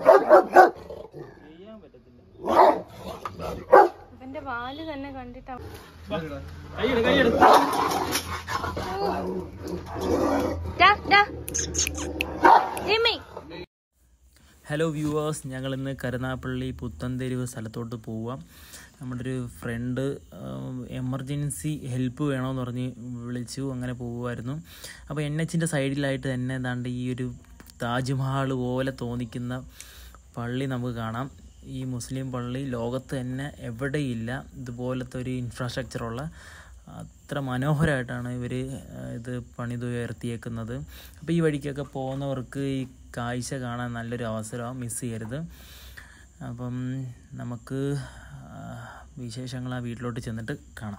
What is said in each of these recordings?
ചെയ്യാൻ പറ്റത്തില്ല ഇവന്റെ വാല് തന്നെ കണ്ടിട്ടാ കൈയെടു കൈയെടു ഡാ, ഡാ. ജിമ്മി ഹലോ വ്യൂവേഴ്സ് ഞങ്ങൾ ഇന്ന് കരുനാപ്പള്ളി പുത്തൻതെരുവ് സ്ഥലത്തോട്ട് പോവാം നമ്മുടെ ഒരു ഫ്രണ്ട് എമർജൻസി ഹെൽപ്പ് വേണമെന്ന് പറഞ്ഞ് വിളിച്ചു അങ്ങനെ പോകുമായിരുന്നു അപ്പോൾ എൻ എച്ചിൻ്റെ സൈഡിലായിട്ട് തന്നെ ഏതാണ്ട് ഈ ഒരു താജ്മഹൽ പോലെ തോന്നിക്കുന്ന പള്ളി നമുക്ക് കാണാം ഈ മുസ്ലിം പള്ളി ലോകത്ത് തന്നെ എവിടെയില്ല ഇതുപോലത്തെ ഒരു ഇൻഫ്രാസ്ട്രക്ചറുള്ള അത്ര മനോഹരമായിട്ടാണ് ഇവർ ഇത് പണിതുയർത്തിയേക്കുന്നത് അപ്പോൾ ഈ വഴിക്കൊക്കെ പോകുന്നവർക്ക് ഈ കാഴ്ച കാണാൻ നല്ലൊരു അവസരമാണ് മിസ് ചെയ്യരുത് അപ്പം നമുക്ക് ആ, വിശേഷങ്ങൾ ആ വീട്ടിലോട്ട് ചെന്നിട്ട് കാണാം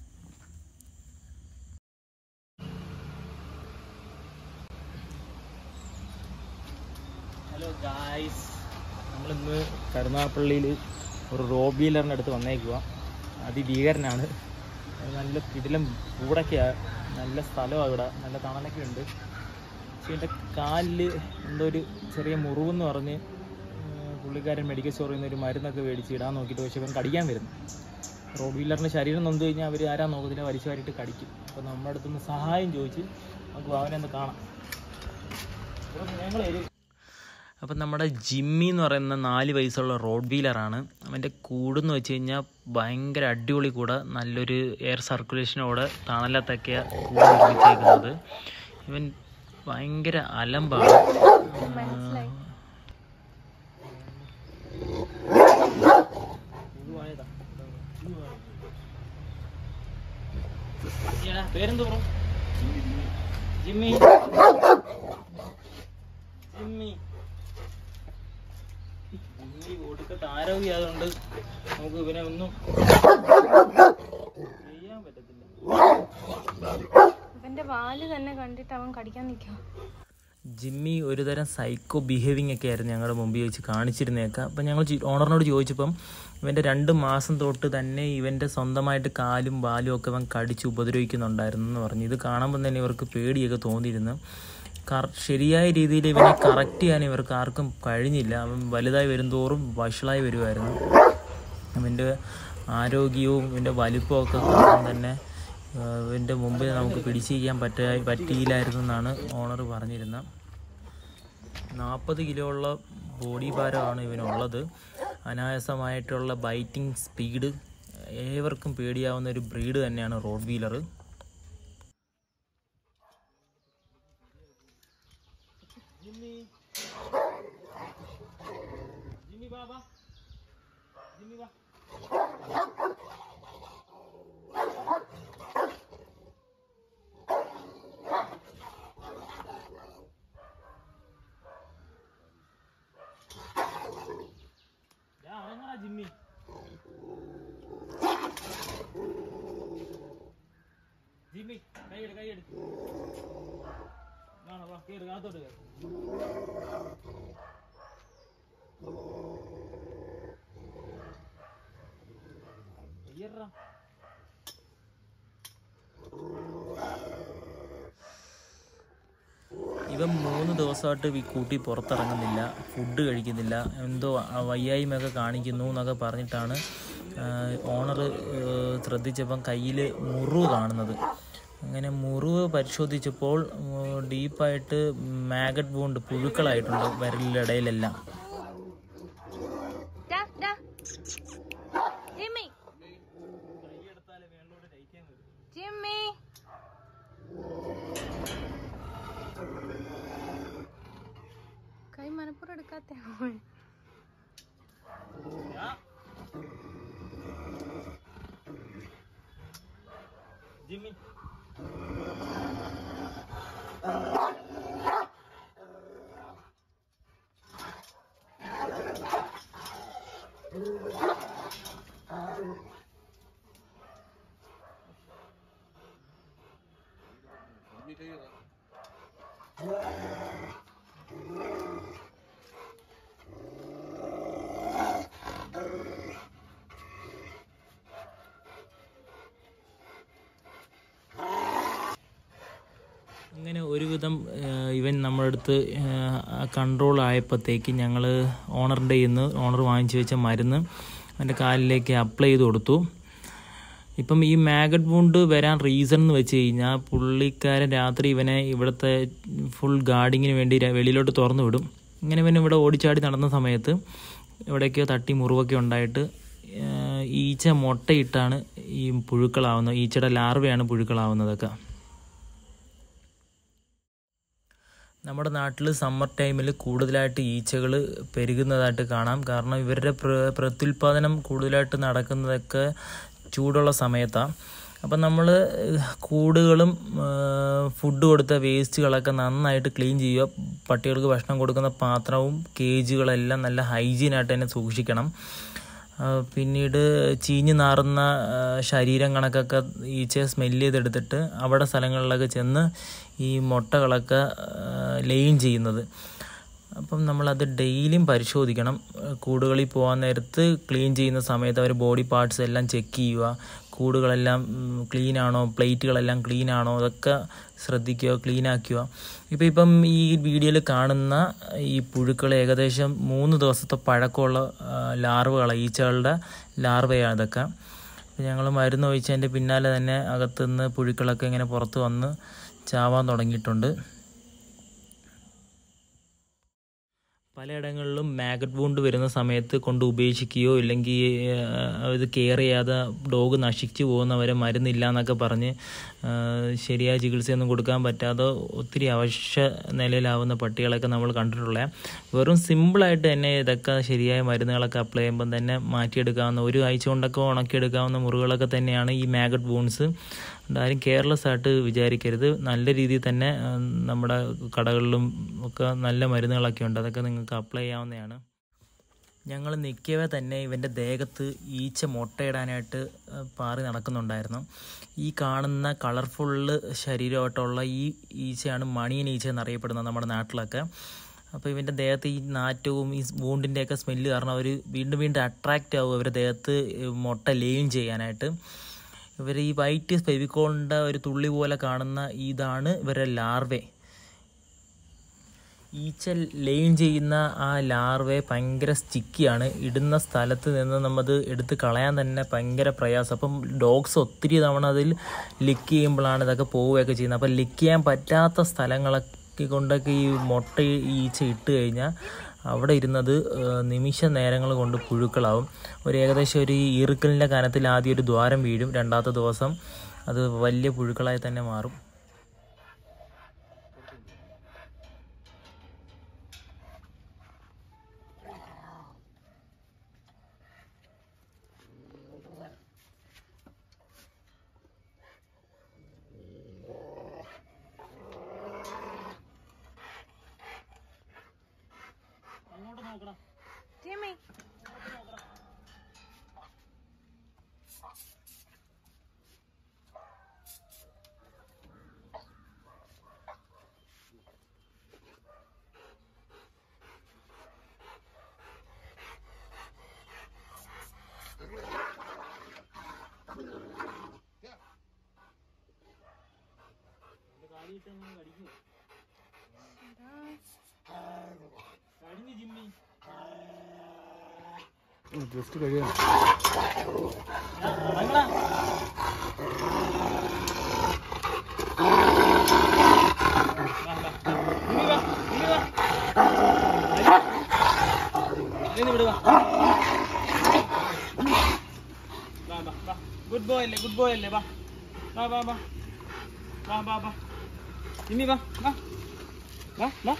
ഹലോ ഗായ്സ് നമ്മളിന്ന് കരുനാഗപ്പള്ളിയിൽ ഒരു റോബ് വീലറിൻ്റെ അടുത്ത് വന്നേക്കുക അതിഭീകരനാണ് അത് നല്ല കിടിലം കൂടൊക്കെയാണ് നല്ല സ്ഥലമാണ് ഇവിടെ നല്ല തണലൊക്കെ ഉണ്ട് പക്ഷേ എൻ്റെ കാലിൽ എന്തോ ഒരു ചെറിയ മുറിവെന്ന് പറഞ്ഞ് ഉം, പുള്ളിക്കാരൻ മെഡിക്കൽ സ്റ്റോറിൽ നിന്ന് ഒരു മരുന്നൊക്കെ മേടിച്ച് ഇടാൻ നോക്കിയിട്ട് പക്ഷേ ഇവൻ കടിക്കാൻ വരുന്നു റോഡ് വീലറിൻ്റെ ശരീരം നൊന്ത് കഴിഞ്ഞാൽ അവർ ആരാ നോക്കത്തില്ല വലിച്ചു വാരിയിട്ട് കടിക്കും അപ്പോൾ നമ്മുടെ അടുത്തുനിന്ന് സഹായം ചോദിച്ച് നമുക്ക് അവനെ ഒന്ന് കാണാം ഞങ്ങൾ അപ്പം നമ്മുടെ ജിമ്മി എന്ന് പറയുന്ന നാല് വയസ്സുള്ള റോഡ് വീലറാണ് അവൻ്റെ കൂടെന്ന് വെച്ച് കഴിഞ്ഞാൽ ഭയങ്കര അടിപൊളി കൂടെ നല്ലൊരു എയർ സർക്കുലേഷനോടെ തണലത്തൊക്കെ കൂടെ നിർമ്മിച്ചേക്കുന്നത് ഇവൻ ഭയങ്കര അലമ്പാണ് മനസ്സിലായി പേരെന്ത് ബ്രോ ജിമ്മി ജിമ്മി ജിമ്മി ഒടുക്കത്തെ ആരോഗ്യമായതുകൊണ്ട് നമുക്ക് ഇവനെ ഒന്നും ചെയ്യാൻ പറ്റത്തില്ല ഇവന്റെ വാല് തന്നെ കണ്ടിട്ട് അവൻ കടിക്കാൻ നിൽക്കാം ജിമ്മി ഒരുതരം സൈക്കോ ബിഹേവിങ് ഒക്കെ ആയിരുന്നു ഞങ്ങളുടെ മുമ്പിൽ വെച്ച് കാണിച്ചിരുന്നേക്ക അപ്പം ഞങ്ങൾ ചി- ഓണറിനോട് ചോദിച്ചപ്പം ഇവൻ്റെ രണ്ട് മാസം തൊട്ട് തന്നെ ഇവൻ്റെ സ്വന്തമായിട്ട് കാലും വാലും ഒക്കെ അവൻ കടിച്ച് ഉപദ്രവിക്കുന്നുണ്ടായിരുന്നു എന്ന് പറഞ്ഞു ഇത് കാണുമ്പോൾ തന്നെ ഇവർക്ക് പേടിയൊക്കെ തോന്നിയിരുന്നു കറ ശരിയായ രീതിയിൽ ഇവനെ കറക്റ്റ് ചെയ്യാൻ ഇവർക്ക് ആർക്കും കഴിഞ്ഞില്ല അവൻ വലുതായി വരുന്തോറും വഷളായി വരുമായിരുന്നു അവൻ്റെ ആരോഗ്യവും ഇവൻ്റെ വലിപ്പവും ഒക്കെ കാണാൻ തന്നെ ആ, ഇവൻ്റെ മുമ്പിൽ നമുക്ക് പിടിച്ചിരിക്കാൻ പറ്റ പറ്റിയില്ലായിരുന്നു എന്നാണ് ഓണർ പറഞ്ഞിരുന്നത് നാൽപ്പത് കിലോ ഉള്ള ബോഡി ഭാരമാണ് ഇവനുള്ളത് അനായാസമായിട്ടുള്ള ബൈറ്റിംഗ് സ്പീഡ് ഏവർക്കും പേടിയാവുന്ന ഒരു ബ്രീഡ് തന്നെയാണ് റോഡ് വീലർ ജിമ്മി ജിമ്മി കൈയെടു കൈയെടു വാ വാ കേറ് കാത്തോട്ട് കേറ് കയ്യറാ ഇവൻ മൂന്ന് ദിവസമായിട്ട് ഈ കൂട്ടി പുറത്തിറങ്ങുന്നില്ല ഫുഡ് കഴിക്കുന്നില്ല എന്തോ ആ വയ്യായ്മയൊക്കെ കാണിക്കുന്നു എന്നൊക്കെ പറഞ്ഞിട്ടാണ് ഓണർ ശ്രദ്ധിച്ചപ്പം കയ്യിൽ മുറിവ് കാണുന്നത് അങ്ങനെ മുറിവ് പരിശോധിച്ചപ്പോൾ ഡീപ്പായിട്ട് മാഗറ്റ് ബോണ്ട് പുഴുക്കളായിട്ടുണ്ട് വിരലിടയിലെല്ലാം ഡാ, ഡാ. ജിമ്മി ജിമ്മി കൈ മനപ്പുറം എടുക്കാത്ത ജിമ്മി ഇങ്ങനെ ഒരുവിധം ആ, ഇവൻ നമ്മുടെ അടുത്ത് ആ, കൺട്രോൾ ആയപ്പോഴത്തേക്ക് ഞങ്ങൾ ഓണറിൻ്റെ ഇന്ന് ഓണർ വാങ്ങിച്ചു വെച്ച മരുന്ന് അവൻ്റെ കാലിലേക്ക് അപ്ലൈ ചെയ്ത് കൊടുത്തു ഇപ്പം ഈ മാഗറ്റ് വൂണ്ട് വരാൻ റീസൺ എന്ന് വെച്ച് കഴിഞ്ഞാൽ പുള്ളിക്കാരൻ രാത്രി ഇവനെ ഇവിടുത്തെ ഫുൾ ഗാർഡിങ്ങിന് വേണ്ടി ര- വെളിയിലോട്ട് തുറന്നു വിടും ഇങ്ങനെ ഇവൻ ഇവിടെ ഓടിച്ചാടി നടന്ന സമയത്ത് എവിടേക്കോ തട്ടി മുറിവൊക്കെ ഉണ്ടായിട്ട് ഏഹ്, ഈച്ച മുട്ടയിട്ടാണ് ഈ പുഴുക്കളാവുന്നത് ഈച്ചയുടെ ലാർവയാണ് പുഴുക്കളാവുന്നതൊക്കെ നമ്മുടെ നാട്ടിൽ സമ്മർ ടൈമിൽ കൂടുതലായിട്ട് ഈച്ചകൾ പെരുകുന്നതായിട്ട് കാണാം കാരണം ഇവരുടെ പ്ര പ്രത്യുൽപാദനം കൂടുതലായിട്ട് നടക്കുന്നതൊക്കെ ചൂടുള്ള സമയത്താണ് അപ്പം നമ്മൾ കൂടുകളും ഫുഡ് കൊടുത്ത വേസ്റ്റുകളൊക്കെ നന്നായിട്ട് ക്ലീൻ ചെയ്യുക പട്ടികൾക്ക് ഭക്ഷണം കൊടുക്കുന്ന പാത്രവും കേജുകളെല്ലാം നല്ല ഹൈജീനായിട്ട് തന്നെ സൂക്ഷിക്കണം ആ, പിന്നീട് ചീഞ്ഞ് നാറുന്ന ആ, ശരീരം കണക്കൊക്കെ ഈച്ചയെ സ്മെല്ല് ചെയ്തെടുത്തിട്ട് അവിടെ സ്ഥലങ്ങളിലൊക്കെ ചെന്ന് ഈ മുട്ടകളൊക്കെ ലെയിൻ ചെയ്യുന്നത് അപ്പം നമ്മളത് ഡെയിലിയും പരിശോധിക്കണം കൂടുകളിൽ പോകാൻ നേരത്ത് ക്ലീൻ ചെയ്യുന്ന സമയത്ത് അവർ ബോഡി പാർട്സ് എല്ലാം ചെക്ക് ചെയ്യുക കൂടുകളെല്ലാം ക്ലീൻ ആണോ പ്ലേറ്റുകളെല്ലാം ക്ലീൻ ആണോ അതൊക്കെ ശ്രദ്ധിക്കുക ക്ലീൻ ആക്കുക ഇപ്പം ഇപ്പം ഈ വീഡിയോയിൽ കാണുന്ന ഈ പുഴുക്കൾ ഏകദേശം മൂന്ന് ദിവസത്തെ പഴക്കമുള്ള ആ, ലാർവകളാണ് ഈച്ചകളുടെ ലാർവയാണ് ഇതൊക്കെ അപ്പം ഞങ്ങൾ മരുന്ന് ഒഴിച്ചതിൻ്റെ പിന്നാലെ തന്നെ അകത്തുനിന്ന് പുഴുക്കളൊക്കെ ഇങ്ങനെ പുറത്ത് വന്ന് ചാവാൻ തുടങ്ങിയിട്ടുണ്ട് പലയിടങ്ങളിലും മാഗറ്റ് വൂണ്ട് വരുന്ന സമയത്ത് കൊണ്ട് ഉപേക്ഷിക്കുകയോ ഇല്ലെങ്കിൽ ആ, ഇത് കെയർ ചെയ്യാതെ ഡോഗ് നശിച്ചു പോകുന്നവരെ മരുന്നില്ല എന്നൊക്കെ പറഞ്ഞ് ആ, ശരിയായ ചികിത്സയൊന്നും കൊടുക്കാൻ പറ്റാതെ ഒത്തിരി അവശ്യ നിലയിലാവുന്ന പട്ടികളൊക്കെ നമ്മൾ കണ്ടിട്ടുള്ള വെറും സിമ്പിളായിട്ട് തന്നെ ഇതൊക്കെ ശരിയായ മരുന്നുകളൊക്കെ അപ്ലൈ ചെയ്യുമ്പം തന്നെ മാറ്റിയെടുക്കാവുന്ന ഒരു ആഴ്ച കൊണ്ടൊക്കെ ഉണക്കിയെടുക്കാവുന്ന മുറികളൊക്കെ തന്നെയാണ് ഈ മാഗറ്റ് വൂൺസ് ആരും കെയർലെസ് ആയിട്ട് വിചാരിക്കരുത് നല്ല രീതിയിൽ തന്നെ ആ, നമ്മുടെ കടകളിലും ഒക്കെ നല്ല മരുന്നുകളൊക്കെ ഉണ്ട് അതൊക്കെ നിങ്ങൾക്ക് അപ്ലൈ ചെയ്യാവുന്നതാണ് ഞങ്ങൾ നിൽക്കവേ തന്നെ ഇവൻ്റെ ദേഹത്ത് ഈച്ച മുട്ടയിടാനായിട്ട് ആ, പാറി നടക്കുന്നുണ്ടായിരുന്നു ഈ കാണുന്ന കളർഫുള്ള് ശരീരമായിട്ടുള്ള ഈ ഈച്ചയാണ് മണിയൻ ഈച്ച എന്നറിയപ്പെടുന്നത് നമ്മുടെ നാട്ടിലൊക്കെ അപ്പോൾ ഇവൻ്റെ ദേഹത്ത് ഈ നാറ്റവും ഈ വൂണ്ടിൻ്റെയൊക്കെ സ്മെല്ല് കാരണം അവർ വീണ്ടും വീണ്ടും അട്രാക്റ്റ് ആവും അവരുടെ ദേഹത്ത് മുട്ട ലെയിൻ ചെയ്യാനായിട്ട് ഇവർ ഈ വൈറ്റ് ഫെവിക്കോളിൻ്റെ ഒരു തുള്ളി പോലെ കാണുന്ന ഇതാണ് ഇവരുടെ ലാർവേ ഈച്ച ലെയിൻ ചെയ്യുന്ന ആ ലാർവെ ഭയങ്കര സ്റ്റിക്കിയാണ് ഇടുന്ന സ്ഥലത്ത് നിന്ന് നമ്മത് എടുത്ത് കളയാൻ തന്നെ ഭയങ്കര പ്രയാസം അപ്പം ഡോഗ്സ് ഒത്തിരി തവണ അതിൽ ലിക്ക് ചെയ്യുമ്പോഴാണ് ഇതൊക്കെ പോവുകയൊക്കെ ചെയ്യുന്നത് അപ്പം ലിക്ക് ചെയ്യാൻ പറ്റാത്ത സ്ഥലങ്ങളൊക്കെ കൊണ്ടൊക്കെ ഈ മുട്ട ഈ ഈച്ച ഇട്ട് കഴിഞ്ഞാൽ അവിടെ ഇരുന്നത് ഏഹ്, നിമിഷ നേരങ്ങൾ കൊണ്ട് പുഴുക്കളാവും ഒരു ഏകദേശം ഒരു ഈർക്കലിൻ്റെ കനത്തിൽ ആദ്യം ഒരു ദ്വാരം വീഴും രണ്ടാമത്തെ ദിവസം അത് വലിയ പുഴുക്കളായി തന്നെ മാറും ജിമ്മി ജസ്റ്റ് കഴിയണം ഗുഡ് ബോയ് അല്ലേ ഗുഡ് ബോയ് അല്ലേ വാ വാ വാ വാ വാ വാ വാ ജിമ്മി വാ വാ വാ വാ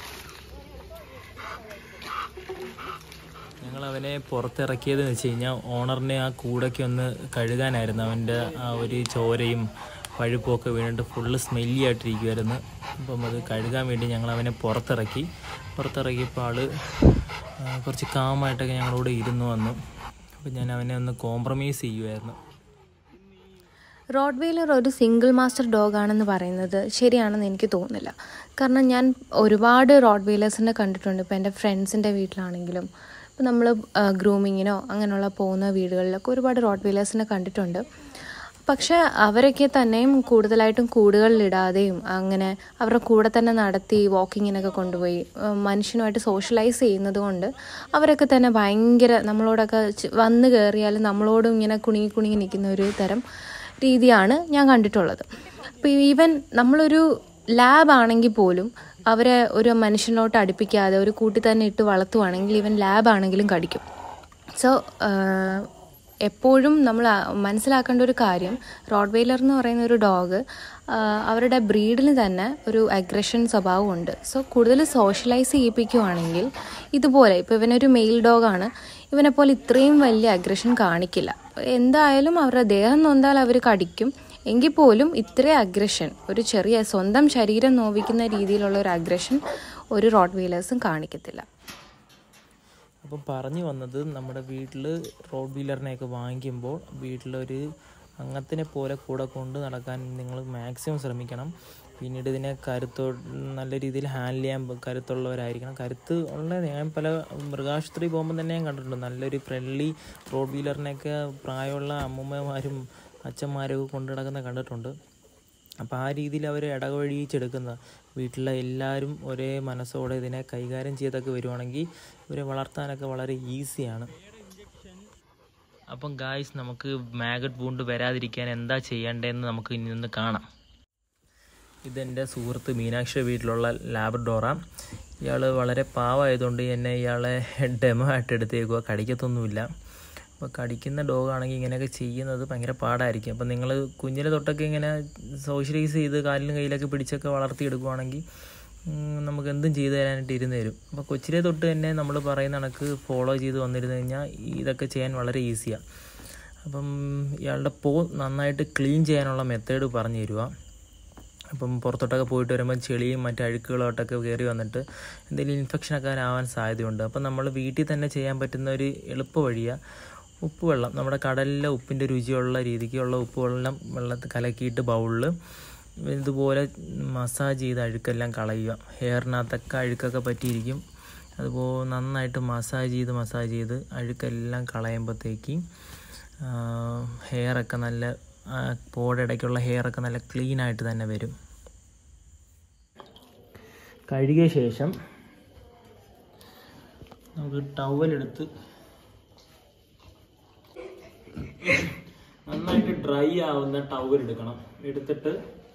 ഞങ്ങൾ അവനെ പുറത്തിറക്കിയതെന്ന് വെച്ച് കഴിഞ്ഞാൽ ഓണറിനെ ആ കൂടൊക്കെ ഒന്ന് കഴുകാനായിരുന്നു അവൻ്റെ ആ ഒരു ചോരയും പഴുപ്പും ഒക്കെ വീണിട്ട് ഫുള്ള് സ്മെല്ലി ആയിട്ടിരിക്കുമായിരുന്നു അപ്പം അത് കഴുകാൻ വേണ്ടി ഞങ്ങൾ അവനെ പുറത്തിറക്കി പുറത്തിറക്കിയപ്പോൾ ആൾ കുറച്ച് കാമായിട്ടൊക്കെ ഞങ്ങളോട് ഇരുന്ന് വന്നു അപ്പം ഞാൻ അവനെ ഒന്ന് കോംപ്രമൈസ് ചെയ്യുമായിരുന്നു റോഡ് വെയിലർ ഒരു സിംഗിൾ മാസ്റ്റർ ഡോഗ് ആണെന്ന് പറയുന്നത് ശരിയാണെന്ന് എനിക്ക് തോന്നുന്നില്ല കാരണം ഞാൻ ഒരുപാട് റോഡ് വെയിലേഴ്സിനെ കണ്ടിട്ടുണ്ട് ഇപ്പോൾ എൻ്റെ ഫ്രണ്ട്സിൻ്റെ വീട്ടിലാണെങ്കിലും ഇപ്പോൾ നമ്മൾ ഗ്രൂമിങ്ങിനോ അങ്ങനെയുള്ള പോകുന്ന വീടുകളിലൊക്കെ ഒരുപാട് റോഡ് വെയിലേഴ്സിനെ കണ്ടിട്ടുണ്ട് പക്ഷെ അവരൊക്കെ തന്നെയും കൂടുതലായിട്ടും കൂടുകളിലിടാതെയും അങ്ങനെ അവരുടെ കൂടെ തന്നെ നടത്തി വാക്കിങ്ങിനൊക്കെ കൊണ്ടുപോയി ഏഹ് മനുഷ്യനുമായിട്ട് സോഷ്യലൈസ് ചെയ്യുന്നത് കൊണ്ട് അവരൊക്കെ തന്നെ ഭയങ്കര നമ്മളോടൊക്കെ ച് വന്ന് കയറിയാൽ നമ്മളോടും ഇങ്ങനെ കുണുങ്ങി കുണുങ്ങി നിൽക്കുന്ന ഒരു തരം രീതിയാണ് ഞാൻ കണ്ടിട്ടുള്ളത് അപ്പോൾ ഈവൻ നമ്മളൊരു ലാബ് ആണെങ്കിൽ പോലും അവരെ ഒരു മനുഷ്യനോട്ട് അടുപ്പിക്കാതെ ഒരു കൂട്ടി തന്നെ ഇട്ട് വളർത്തുവാണെങ്കിൽ ഈവൻ ലാബ് ആണെങ്കിലും കടിക്കും സോ എപ്പോഴും നമ്മൾ ആ- മനസ്സിലാക്കേണ്ട ഒരു കാര്യം റോഡ് വെയിലർ എന്ന് പറയുന്ന ഒരു ഡോഗ് അവരുടെ ബ്രീഡിന് തന്നെ ഒരു അഗ്രഷൻ സ്വഭാവമുണ്ട് സോ കൂടുതൽ സോഷ്യലൈസ് ചെയ്യിപ്പിക്കുവാണെങ്കിൽ ഇതുപോലെ ഇപ്പോൾ ഇവനൊരു മെയിൽ ഡോഗാണ് ഇവനെ പോലെ ഇത്രയും വലിയ അഗ്രഷൻ കാണിക്കില്ല എന്തായാലും അവരുടെ ദേഹം നൊന്താൽ അവർ കടിക്കും എങ്കിൽ പോലും ഇത്രയും അഗ്രഷൻ ഒരു ചെറിയ സ്വന്തം ശരീരം നോവിക്കുന്ന രീതിയിലുള്ള ഒരു അഗ്രഷൻ ഒരു റോഡ് വെയിലേഴ്സും കാണിക്കത്തില്ല അപ്പം പറഞ്ഞു വന്നത് നമ്മുടെ വീട്ടിൽ റോഡ് വീലറിനെയൊക്കെ വാങ്ങിക്കുമ്പോൾ വീട്ടിലൊരു അംഗത്തിനെ പോലെ കൂടെ കൊണ്ട് നടക്കാൻ നിങ്ങൾ മാക്സിമം ശ്രമിക്കണം പിന്നീട് ഇതിനെ കരുത്തോ നല്ല രീതിയിൽ ഹാൻഡിൽ ചെയ്യാൻ പ- കരുത്തുള്ളവരായിരിക്കണം കരുത്ത് ഉള്ള ഞാൻ പല മൃഗാശുപത്രി പോകുമ്പോൾ തന്നെ ഞാൻ കണ്ടിട്ടുണ്ട് നല്ലൊരു ഫ്രണ്ട്ലി റോഡ് വീലറിനെയൊക്കെ പ്രായമുള്ള അമ്മൂമ്മമാരും അച്ഛന്മാരൊക്കെ കൊണ്ടു നടക്കുന്ന കണ്ടിട്ടുണ്ട് അപ്പോൾ ആ രീതിയിൽ അവർ ഇടവഴിച്ചെടുക്കുന്ന വീട്ടിലെ എല്ലാവരും ഒരേ മനസ്സോടെ ഇതിനെ കൈകാര്യം ചെയ്തൊക്കെ വരുവാണെങ്കിൽ ഇവരെ വളർത്താനൊക്കെ വളരെ ഈസിയാണ് അപ്പം ഗായ്സ് നമുക്ക് മാഗറ്റ് വൂണ്ട് വരാതിരിക്കാൻ എന്താ ചെയ്യേണ്ടതെന്ന് നമുക്ക് ഇനി ഒന്ന് കാണാം ഇതെൻ്റെ സുഹൃത്ത് മീനാക്ഷിയുടെ വീട്ടിലുള്ള ലാബ്രഡോറ ഇയാൾ വളരെ പാവമായതുകൊണ്ട് എന്നെ ഇയാളെ ഡെമോ ആയിട്ട് എടുത്തേക്കുക കടിക്കത്തൊന്നുമില്ല അപ്പോൾ കടിക്കുന്ന ഡോഗാണെങ്കിൽ ഇങ്ങനെയൊക്കെ ചെയ്യുന്നത് ഭയങ്കര പാടായിരിക്കും അപ്പോൾ നിങ്ങൾ കുഞ്ഞിലെ തൊട്ടൊക്കെ ഇങ്ങനെ സോഷ്യലൈസ് ചെയ്ത് കാലിലും കയ്യിലൊക്കെ പിടിച്ചൊക്കെ വളർത്തിയെടുക്കുവാണെങ്കിൽ ഉം, നമുക്ക് എന്തും ചെയ്തു തരാനായിട്ട് ഇരുന്ന് തരും അപ്പോൾ കൊച്ചിലെ തൊട്ട് തന്നെ നമ്മൾ പറയുന്ന കണക്ക് ഫോളോ ചെയ്ത് വന്നിരുന്നു കഴിഞ്ഞാൽ ഇതൊക്കെ ചെയ്യാൻ വളരെ ഈസിയാണ് അപ്പം ഇയാളുടെ പോ നന്നായിട്ട് ക്ലീൻ ചെയ്യാനുള്ള മെത്തേഡ് പറഞ്ഞു തരുക അപ്പം പുറത്തോട്ടൊക്കെ പോയിട്ട് വരുമ്പോൾ ചെളിയും മറ്റ് അഴുക്കുകളോട്ടൊക്കെ കയറി വന്നിട്ട് എന്തെങ്കിലും ഇൻഫെക്ഷനൊക്കെ ആവാൻ സാധ്യതയുണ്ട് അപ്പം നമ്മൾ വീട്ടിൽ തന്നെ ചെയ്യാൻ പറ്റുന്ന ഒരു എളുപ്പ വഴിയാണ് ഉപ്പുവെള്ളം നമ്മുടെ കടലിലെ ഉപ്പിൻ്റെ രുചിയുള്ള രീതിക്കുള്ള ഉപ്പുവെള്ളം വെള്ളത്തിൽ കലക്കിയിട്ട് ബൗളിൽ ഇതുപോലെ മസാജ് ചെയ്ത് അഴുക്കെല്ലാം കളയുക ഹെയറിനകത്തൊക്കെ അഴുക്കൊക്കെ പറ്റിയിരിക്കും അതുപോലെ നന്നായിട്ട് മസാജ് ചെയ്ത് മസാജ് ചെയ്ത് അഴുക്കെല്ലാം കളയുമ്പോഴത്തേക്ക് ഹെയറൊക്കെ നല്ല ആ, പോടെ ഇടയ്ക്കുള്ള ഹെയറൊക്കെ നല്ല ക്ലീൻ ആയിട്ട് തന്നെ വരും കഴുകിയ ശേഷം നമുക്ക് ടവലെടുത്ത് നന്നായിട്ട് ഡ്രൈ ആവുന്ന ടവൽ എടുക്കണം എടുത്തിട്ട്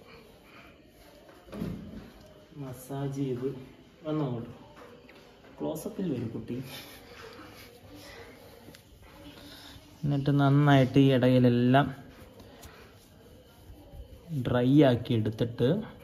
മസാജ് ചെയ്ത് വന്നോട്ട് ക്ലോസപ്പിൽ വരും കുട്ടി എന്നിട്ട് നന്നായിട്ട് ഈ ഇടയിലെല്ലാം ഡ്രൈ ആക്കി എടുത്തിട്ട്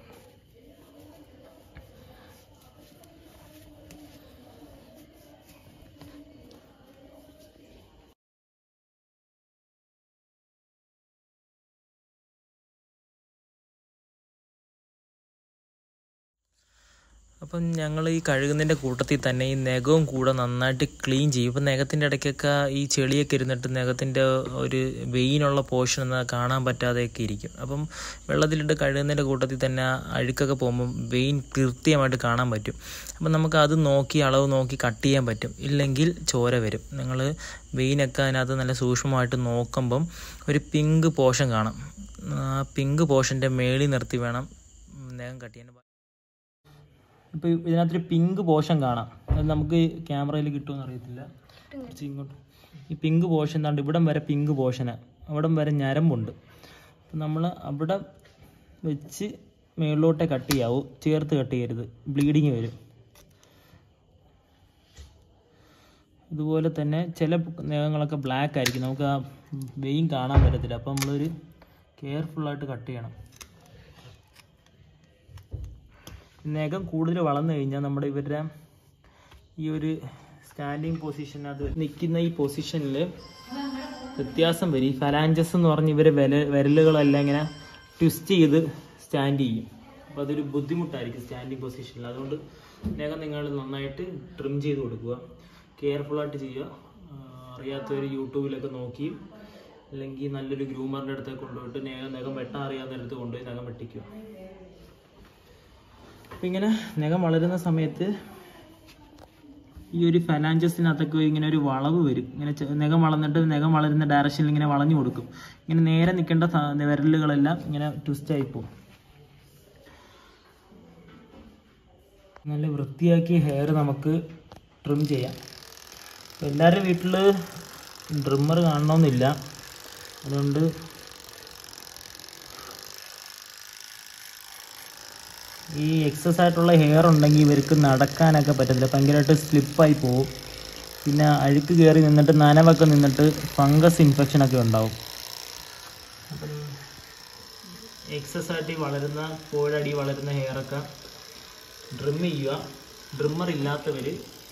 അപ്പം ഞങ്ങൾ ഈ കഴുകുന്നതിൻ്റെ കൂട്ടത്തിൽ തന്നെ ഈ നഖവും കൂടെ നന്നായിട്ട് ക്ലീൻ ചെയ്യും ഇപ്പം നഖത്തിൻ്റെ ഇടയ്ക്കൊക്കെ ഈ ചെളിയൊക്കെ ഇരുന്നിട്ട് നഖത്തിൻ്റെ ഒരു വെയിനുള്ള പോർഷൻ ഒന്ന് കാണാൻ പറ്റാതെയൊക്കെ ഇരിക്കും അപ്പം വെള്ളത്തിലിട്ട് കഴുകുന്നതിൻ്റെ കൂട്ടത്തിൽ തന്നെ ആ അഴുക്കൊക്കെ പോകുമ്പം വെയിൻ കൃത്യമായിട്ട് കാണാൻ പറ്റും അപ്പം നമുക്ക് അത് നോക്കി അളവ് നോക്കി കട്ട് ചെയ്യാൻ പറ്റും ഇല്ലെങ്കിൽ ചോര വരും നിങ്ങൾ വെയിനൊക്കെ അതിനകത്ത് നല്ല സൂക്ഷ്മമായിട്ട് നോക്കുമ്പം ഒരു പിങ്ക് പോർഷൻ കാണാം ആ പിങ്ക് പോർഷൻ്റെ മേളിൽ നിർത്തി വേണം നഖം കട്ട് ചെയ്യാൻ ഇപ്പോൾ ഇതിനകത്തൊരു പിങ്ക് പോർഷൻ കാണാം അത് നമുക്ക് ക്യാമറയിൽ കിട്ടുമെന്ന് അറിയത്തില്ല കുറച്ച് ഇങ്ങോട്ട് ഈ പിങ്ക് പോർഷൻ എന്താണ്ട് ഇവിടം വരെ പിങ്ക് പോർഷനാണ് അവിടം വരെ ഞരമ്പുണ്ട് അപ്പം നമ്മൾ അവിടെ വെച്ച് മേളിലോട്ടേ കട്ട് ചെയ്യാവൂ ചേർത്ത് കട്ട് ചെയ്യരുത് ബ്ലീഡിങ് വരും ഇതുപോലെ തന്നെ ചില നഖങ്ങളൊക്കെ ബ്ലാക്ക് ആയിരിക്കും നമുക്ക് ആ വെയിൻ കാണാൻ പറ്റത്തില്ല അപ്പം നമ്മളൊരു കെയർഫുള്ളായിട്ട് കട്ട് ചെയ്യണം നഖം കൂടുതൽ വളർന്നു കഴിഞ്ഞാൽ നമ്മുടെ ഇവരുടെ ഈ ഒരു സ്റ്റാൻഡിങ് പൊസിഷനകത്ത് നിൽക്കുന്ന ഈ പൊസിഷനിൽ വ്യത്യാസം വരും ഈ ഫലാഞ്ചസ് എന്ന് പറഞ്ഞ് ഇവരെ വില വിരലുകളെല്ലാം ഇങ്ങനെ ട്വിസ്റ്റ് ചെയ്ത് സ്റ്റാൻഡ് ചെയ്യും അപ്പോൾ അതൊരു ബുദ്ധിമുട്ടായിരിക്കും സ്റ്റാൻഡിങ് പൊസിഷനിൽ അതുകൊണ്ട് നഖം നിങ്ങൾ നന്നായിട്ട് ട്രിം ചെയ്ത് കൊടുക്കുക കെയർഫുള്ളായിട്ട് ചെയ്യുക ആ, അറിയാത്തവർ യൂട്യൂബിലൊക്കെ നോക്കി അല്ലെങ്കിൽ നല്ലൊരു ഗ്രൂമറിൻ്റെ അടുത്ത് കൊണ്ടുപോയിട്ട് നഖം നഖം വെട്ടാൻ അറിയാവുന്നവരടുത്ത് കൊണ്ടുപോയി നഖം വെട്ടിക്കുക അപ്പം ഇങ്ങനെ നഖം വളരുന്ന സമയത്ത് ഈ ഒരു ഫലാഞ്ചസിനകത്തൊക്കെ ഇങ്ങനെ ഒരു വളവ് വരും ഇങ്ങനെ ചെ- നഖം വളർന്നിട്ട് നഖം വളരുന്ന ഡയറക്ഷനിൽ ഇങ്ങനെ വളഞ്ഞു കൊടുക്കും ഇങ്ങനെ നേരെ നിൽക്കേണ്ട സ- വിരലുകളെല്ലാം ഇങ്ങനെ ട്വിസ്റ്റായി പോകും നല്ല വൃത്തിയാക്കി ഹെയർ നമുക്ക് ട്രിം ചെയ്യാം അപ്പോൾ എല്ലാവരുടെ വീട്ടിൽ ട്രിമ്മർ കാണണമെന്നില്ല അതുകൊണ്ട് ഈ എക്സസ് ആയിട്ടുള്ള ഹെയർ ഉണ്ടെങ്കിൽ ഇവർക്ക് നടക്കാനൊക്കെ പറ്റത്തില്ല ഭയങ്കരമായിട്ട് സ്ലിപ്പായി പോകും പിന്നെ അഴുക്ക് കയറി നിന്നിട്ട് നനവൊക്കെ നിന്നിട്ട് ഫംഗസ് ഇൻഫെക്ഷനൊക്കെ ഉണ്ടാവും അപ്പം എക്സസ് ആയിട്ട് ഈ വളരുന്ന കോഴടി വളരുന്ന ഹെയറൊക്കെ ഡ്രിം ചെയ്യുക ഡ്രിമ്മർ ഇല്ലാത്തവർ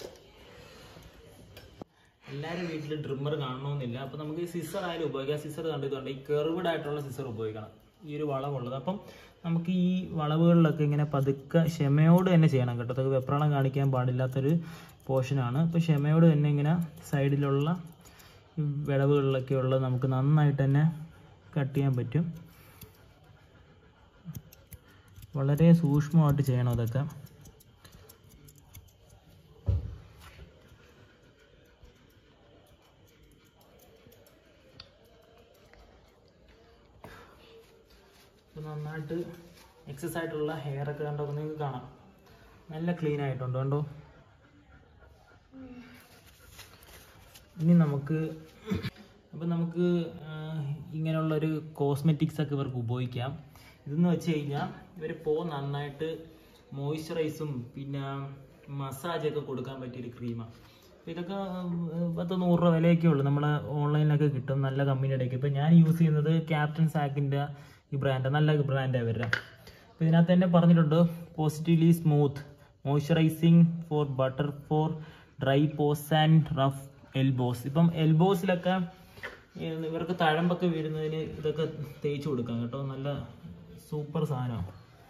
എല്ലാവരും വീട്ടിൽ ഡ്രിമ്മർ കാണണമെന്നില്ല അപ്പോൾ നമുക്ക് ഈ സിസർ ആയാലും ഉപയോഗിക്കാം സിസർ കണ്ടിട്ടുണ്ട് ഈ കെർവ്ഡ് ആയിട്ടുള്ള സിസർ ഉപയോഗിക്കണം ഈ ഒരു വളവുള്ളത് അപ്പം നമുക്ക് ഈ വളവുകളിലൊക്കെ ഇങ്ങനെ പതുക്കെ ക്ഷമയോട് തന്നെ ചെയ്യണം കേട്ടോ അതൊക്കെ വെപ്രാളം കാണിക്കാൻ പാടില്ലാത്തൊരു പോർഷനാണ് അപ്പോൾ ക്ഷമയോട് തന്നെ ഇങ്ങനെ സൈഡിലുള്ള ഈ വിടവുകളിലൊക്കെ ഉള്ളത് നമുക്ക് നന്നായിട്ട് തന്നെ കട്ട് ചെയ്യാൻ പറ്റും വളരെ സൂക്ഷ്മമായിട്ട് ചെയ്യണം അതൊക്കെ ഇപ്പൊ നന്നായിട്ട് എക്സസ് ആയിട്ടുള്ള ഹെയർ ഒക്കെ കണ്ടോ നിങ്ങൾക്ക് കാണാം നല്ല ക്ലീൻ ആയിട്ടുണ്ട് കണ്ടോ ഇനി നമുക്ക് അപ്പം നമുക്ക് ആഹ്, ഇങ്ങനെയുള്ളൊരു കോസ്മെറ്റിക്സ് ഒക്കെ ഇവർക്ക് ഉപയോഗിക്കാം ഇതെന്ന് വെച്ച് കഴിഞ്ഞാൽ ഇവർ പോ നന്നായിട്ട് മോയ്സ്ചറൈസും പിന്നെ മസാജൊക്കെ കൊടുക്കാൻ പറ്റിയൊരു ക്രീമാണ് ഇതൊക്കെ ഉം, പത്ത് നൂറ് രൂപ വിലയൊക്കെ ഉള്ളൂ നമ്മളെ ഓൺലൈനിലൊക്കെ കിട്ടും നല്ല കമ്പനിയുടെയൊക്കെ ഇപ്പം ഞാൻ യൂസ് ചെയ്യുന്നത് ക്യാപ്റ്റൻ സാക്കിൻ്റെ ഈ ബ്രാൻഡ് നല്ല ബ്രാൻഡാണ് ഇവരുടെ അപ്പോൾ ഇതിനകത്ത് തന്നെ പറഞ്ഞിട്ടുണ്ട് positively smooth moisturising for butter for dry paws and rough elbows ഇപ്പം എൽബോസിലൊക്കെ ഇവർക്ക് തഴമ്പൊക്കെ വീഴുന്നതിന് ഇതൊക്കെ തേച്ച് കൊടുക്കാം കേട്ടോ നല്ല സൂപ്പർ സാധനമാണ്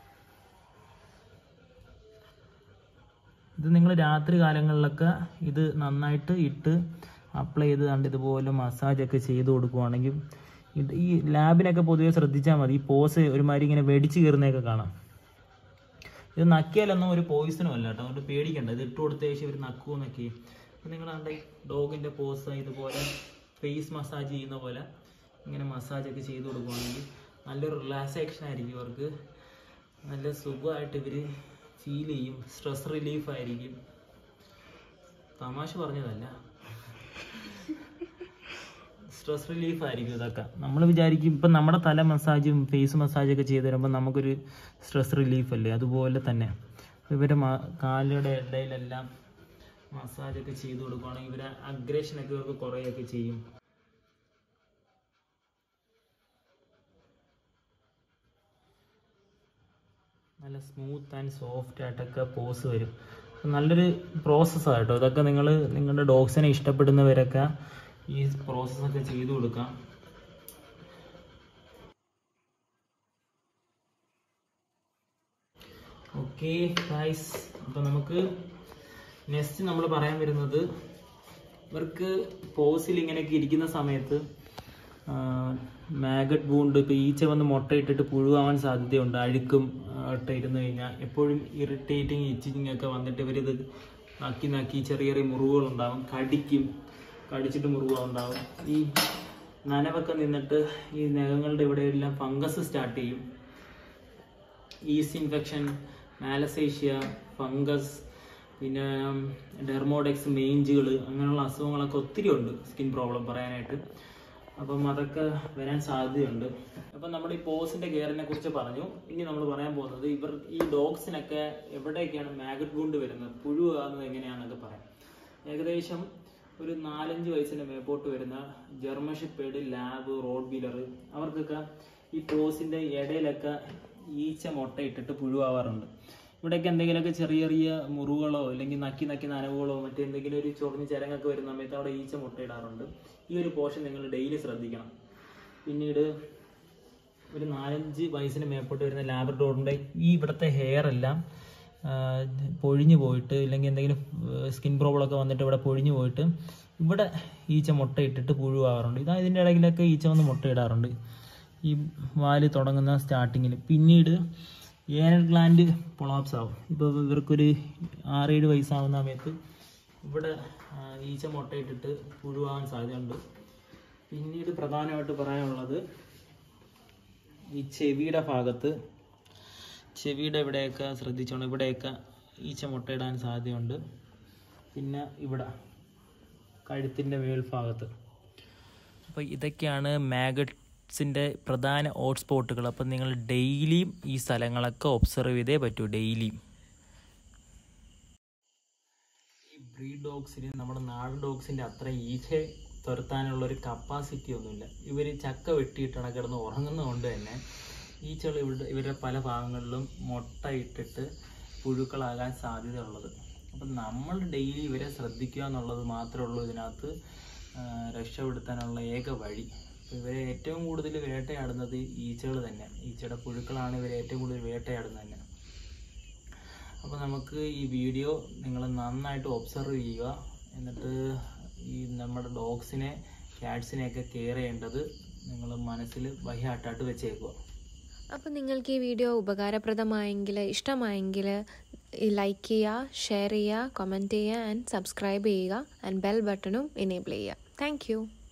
ഇത് നിങ്ങൾ രാത്രി കാലങ്ങളിലൊക്കെ ഇത് നന്നായിട്ട് ഇട്ട് അപ്ലൈ ചെയ്ത് കണ്ട് ഇതുപോലെ മസാജൊക്കെ ചെയ്ത് കൊടുക്കുവാണെങ്കിൽ ഇത് ഈ ലാബിനൊക്കെ പൊതുവെ ശ്രദ്ധിച്ചാൽ മതി ഈ പോസ് ഒരുമാതിരി ഇങ്ങനെ വെടിച്ച് കയറുന്നതൊക്കെ കാണാം ഇത് നക്കിയാലൊന്നും ഒരു പോയിസണും അല്ല കേട്ടോ അതുകൊണ്ട് പേടിക്കണ്ട ഇത് ഇട്ട് കൊടുത്ത ശേഷം ഇവർ നക്കുമെന്നൊക്കെ അപ്പം നിങ്ങൾ കണ്ട ഈ ഡോഗിൻ്റെ പോസ് ഇതുപോലെ ഫേസ് മസാജ് ചെയ്യുന്ന പോലെ ഇങ്ങനെ മസാജൊക്കെ ചെയ്ത് കൊടുക്കുവാണെങ്കിൽ നല്ലൊരു റിലാക്സേഷൻ ആയിരിക്കും ഇവർക്ക് നല്ല സുഖമായിട്ട് ഇവർ ഫീൽ ചെയ്യും സ്ട്രെസ് റിലീഫ് ആയിരിക്കും തമാശ പറഞ്ഞതല്ല സ്ട്രെസ് റിലീഫ് ആയിരിക്കും ഇതൊക്കെ നമ്മൾ വിചാരിക്കും ഇപ്പം നമ്മുടെ തല മസാജും ഫേസ് മസാജൊക്കെ ചെയ്ത് തരുമ്പോൾ നമുക്കൊരു സ്ട്രെസ് റിലീഫ് അല്ലേ അതുപോലെ തന്നെ ഇവരുടെ മ കാലുടെ ഇടയിലെല്ലാം മസാജൊക്കെ ചെയ്ത് കൊടുക്കുകയാണെങ്കിൽ ഇവരെ അഗ്രഷനൊക്കെ ഇവർക്ക് കുറേയൊക്കെ ചെയ്യും നല്ല സ്മൂത്ത് ആൻഡ് സോഫ്റ്റ് ആയിട്ടൊക്കെ പോസ് വരും അപ്പം നല്ലൊരു പ്രോസസ്സാണ് കേട്ടോ ഇതൊക്കെ നിങ്ങൾ നിങ്ങളുടെ ഡോഗ്സിനെ ഇഷ്ടപ്പെടുന്നവരൊക്കെ ഈ പ്രോസസ്സൊക്കെ ചെയ്തു കൊടുക്കാം ഓക്കെ ഗൈസ് അപ്പോൾ നമുക്ക് നെക്സ്റ്റ് നമ്മൾ പറയാൻ വരുന്നത് ഇവർക്ക് പോസിൽ ഇങ്ങനെയൊക്കെ ഇരിക്കുന്ന സമയത്ത് മാഗറ്റ് വൂണ്ട് ഇപ്പോൾ ഈച്ച വന്ന് മുട്ടയിട്ടിട്ട് പുഴുവാൻ സാധ്യതയുണ്ട് അഴുക്കും ഇട്ട് ഇരുന്ന് കഴിഞ്ഞാൽ എപ്പോഴും ഇറിറ്റേറ്റിങ് ഇച്ചിങ് ഒക്കെ വന്നിട്ട് ഇവരിത് നക്കി നക്കി ചെറിയ ചെറിയ മുറിവുകളുണ്ടാവും കടിക്കും കടിച്ചിട്ട് മുറിവുകളുണ്ടാവും ഈ നനവൊക്കെ നിന്നിട്ട് ഈ നഖങ്ങളുടെ ഇവിടെയെല്ലാം ഫംഗസ് സ്റ്റാർട്ട് ചെയ്യും ഈസ്റ്റ് ഇൻഫെക്ഷൻ മാലസേഷ്യ ഫംഗസ് പിന്നെ ഡെർമോഡെക്സ് മെയിൻജുകൾ അങ്ങനെയുള്ള അസുഖങ്ങളൊക്കെ ഒത്തിരി ഉണ്ട് സ്കിൻ പ്രോബ്ലം പറയാനായിട്ട് അപ്പം അതൊക്കെ വരാൻ സാധ്യതയുണ്ട് അപ്പം നമ്മൾ ഈ പോസിന്റെ കെയറിനെ കുറിച്ച് പറഞ്ഞു ഇനി നമ്മൾ പറയാൻ പോകുന്നത് ഇവർ ഈ ഡോഗ്സിനൊക്കെ എവിടെയൊക്കെയാണ് മാഗറ്റ് ഗുണ്ട് വരുന്നത് പുഴു ആകുന്നത് എങ്ങനെയാണെന്നൊക്കെ പറയാം ഏകദേശം ഒരു നാലഞ്ച് വയസ്സിന് മേപ്പോട്ട് വരുന്ന German shepherd lab rottweiler അവർക്കൊക്കെ ഈ പോസിന്റെ ഇടയിലൊക്കെ ഈച്ച മുട്ടയിട്ടിട്ട് പുഴുവാവാറുണ്ട് ഇവിടെയൊക്കെ എന്തെങ്കിലുമൊക്കെ ചെറിയ ചെറിയ മുറിവുകളോ അല്ലെങ്കിൽ നക്കി നക്കി നനവുകളോ മറ്റെന്തെങ്കിലും ഒരു ചൊറിഞ്ഞ് ചിരങ്ങൊക്കെ വരുന്ന സമയത്ത് അവിടെ ഈച്ച മുട്ടയിടാറുണ്ട് ഈ ഒരു പോർഷൻ നിങ്ങൾ ഡെയിലി ശ്രദ്ധിക്കണം പിന്നീട് ഒരു നാലഞ്ച് വയസ്സിന് മേപ്പോട്ട് വരുന്ന ലാബ്രഡോറിൻ്റെ ഈ ഇവിടുത്തെ ഹെയർ എല്ലാം ആ, പൊഴിഞ്ഞു പോയിട്ട് ഇല്ലെങ്കിൽ എന്തെങ്കിലും സ്കിൻ പ്രോബ്ലം ഒക്കെ വന്നിട്ട് ഇവിടെ പൊഴിഞ്ഞു പോയിട്ട് ഇവിടെ ഈച്ച മുട്ടയിട്ടിട്ട് പുഴുവാറുണ്ട് ഇതാ ഇതിൻ്റെ ഇടയിലൊക്കെ ഈച്ച വന്ന് മുട്ടയിടാറുണ്ട് ഈ വാല് തുടങ്ങുന്ന സ്റ്റാർട്ടിങ്ങിൽ പിന്നീട് ഏനൽ ഗ്ലാൻഡ് പൊളാപ്സ് ആവും ഇപ്പോൾ ഇവർക്കൊരു ആറേഴ് വയസ്സാവുന്ന സമയത്ത് ഇവിടെ ആ, ഈച്ച മുട്ടയിട്ടിട്ട് പുഴുവാൻ സാധ്യതയുണ്ട് പിന്നീട് പ്രധാനമായിട്ട് പറയാനുള്ളത് ഈ ചെവിയുടെ ഭാഗത്ത് ചെവിയുടെ ഇവിടെയൊക്കെ ശ്രദ്ധിച്ചോണം ഇവിടെയൊക്കെ ഈച്ച മുട്ടയിടാൻ സാധ്യതയുണ്ട് പിന്നെ ഇവിടെ കഴുത്തിൻ്റെ മേൽഭാഗത്ത് അപ്പോൾ ഇതൊക്കെയാണ് മാഗറ്റ്സിൻ്റെ പ്രധാന ഹോട്ട്സ്പോട്ടുകൾ അപ്പം നിങ്ങൾ ഡെയിലിയും ഈ സ്ഥലങ്ങളൊക്കെ ഒബ്സർവ് ചെയ്തേ പറ്റൂ ഡെയിലിയും ഈ ബ്രീഡ് ഡോഗ്സിന് നമ്മുടെ നാടൻ ഡോഗ്സിൻ്റെ അത്ര ഈച്ച തുരത്താനുള്ള ഒരു കപ്പാസിറ്റി ഒന്നുമില്ല ഇവർ ചക്ക വെട്ടിയിട്ടാണ് കിടന്ന് ഉറങ്ങുന്നതുകൊണ്ട് തന്നെ ഈച്ചകൾ ഇവരുടെ ഇവരുടെ പല ഭാഗങ്ങളിലും മുട്ട ഇട്ടിട്ട് പുഴുക്കളാകാൻ സാധ്യതയുള്ളത് അപ്പം നമ്മൾ ഡെയിലി ഇവരെ ശ്രദ്ധിക്കുക എന്നുള്ളത് മാത്രമേ ഉള്ളൂ ഇതിനകത്ത് ആ, രക്ഷപ്പെടുത്താനുള്ള ഏക വഴി അപ്പോൾ ഇവരെ ഏറ്റവും കൂടുതൽ വേട്ടയാടുന്നത് ഈച്ചകൾ തന്നെ ഈച്ചയുടെ പുഴുക്കളാണ് ഇവരെ ഏറ്റവും കൂടുതൽ വേട്ടയാടുന്നത് തന്നെ അപ്പോൾ നമുക്ക് ഈ വീഡിയോ നിങ്ങൾ നന്നായിട്ട് ഒബ്സർവ് ചെയ്യുക എന്നിട്ട് ഈ നമ്മുടെ ഡോഗ്സിനെ ക്യാറ്റ്സിനെയൊക്കെ കെയർ ചെയ്യേണ്ടത് നിങ്ങൾ മനസ്സിൽ ബഹിയാട്ടായിട്ട് വെച്ചേക്കുക അപ്പോൾ നിങ്ങൾക്ക് ഈ വീഡിയോ ഉപകാരപ്രദമായെങ്കിൽ ഇഷ്ടമായെങ്കിൽ ലൈക്ക് ചെയ്യുക ഷെയർ ചെയ്യുക കമൻറ്റ് ചെയ്യുക ആൻഡ് സബ്സ്ക്രൈബ് ചെയ്യുക ആൻഡ് ബെൽ ബട്ടണും എനേബിൾ ചെയ്യുക താങ്ക്